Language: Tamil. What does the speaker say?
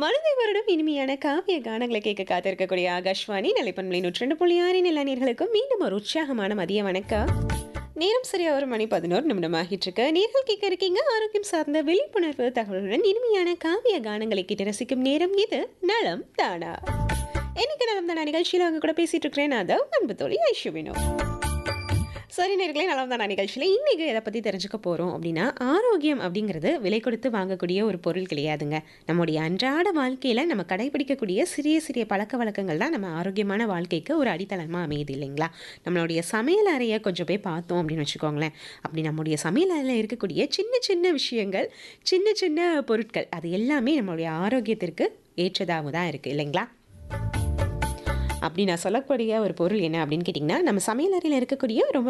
மனதை வருடம் இனிமையான காவிய கானங்களை கேட்க காத்திருக்கக்கூடிய ஆகாஷ்வாணி நிலைப்பன்மொழி நூற்றி புள்ளி ஆறின் எல்லா நேர்களுக்கும் மீண்டும் ஒரு உற்சாகமான மதிய வணக்கம் நேரம் சரியா ஒரு மணி பதினோரு நிமிடம் ஆகிட்டு இருக்கு நேர்கள் கேட்க இருக்கீங்க ஆரோக்கியம் சார்ந்த விழிப்புணர்வு தகவலுடன் இனிமையான காவிய கானங்களை கேட்டு ரசிக்கும் நேரம் இது நலம் தானா இன்னைக்கு நலம் தானா நிகழ்ச்சியில் அவங்க கூட பேசிட்டு இருக்கிறேன் நான் தான் அன்பு தோழி ஐஷுவினோ சரி நேர்களே நலம் தானா நிகழ்ச்சியில் இன்றைக்கி எதை பற்றி தெரிஞ்சுக்க போகிறோம் அப்படின்னா ஆரோக்கியம் அப்படிங்கிறது விலை கொடுத்து வாங்கக்கூடிய ஒரு பொருள் கிடையாதுங்க நம்முடைய அன்றாட வாழ்க்கையில் நம்ம கடைபிடிக்கக்கூடிய சிறிய சிறிய பழக்க வழக்கங்கள் தான் நம்ம ஆரோக்கியமான வாழ்க்கைக்கு ஒரு அடித்தளமாக அமையுது இல்லைங்களா நம்மளுடைய சமையல் அறையை கொஞ்சம் போய் பார்த்தோம் அப்படின்னு வச்சுக்கோங்களேன் அப்படி நம்முடைய சமையல் அறையில் இருக்கக்கூடிய சின்ன சின்ன விஷயங்கள் சின்ன சின்ன பொருட்கள் அது எல்லாமே நம்மளுடைய ஆரோக்கியத்திற்கு ஏற்றதாக தான் இருக்குது இல்லைங்களா அப்படி நான் சொல்லக்கூடிய ஒரு பொருள் என்ன அப்படின்னு கேட்டிங்கன்னா நம்ம சமையல் அறையில் இருக்கக்கூடிய ரொம்ப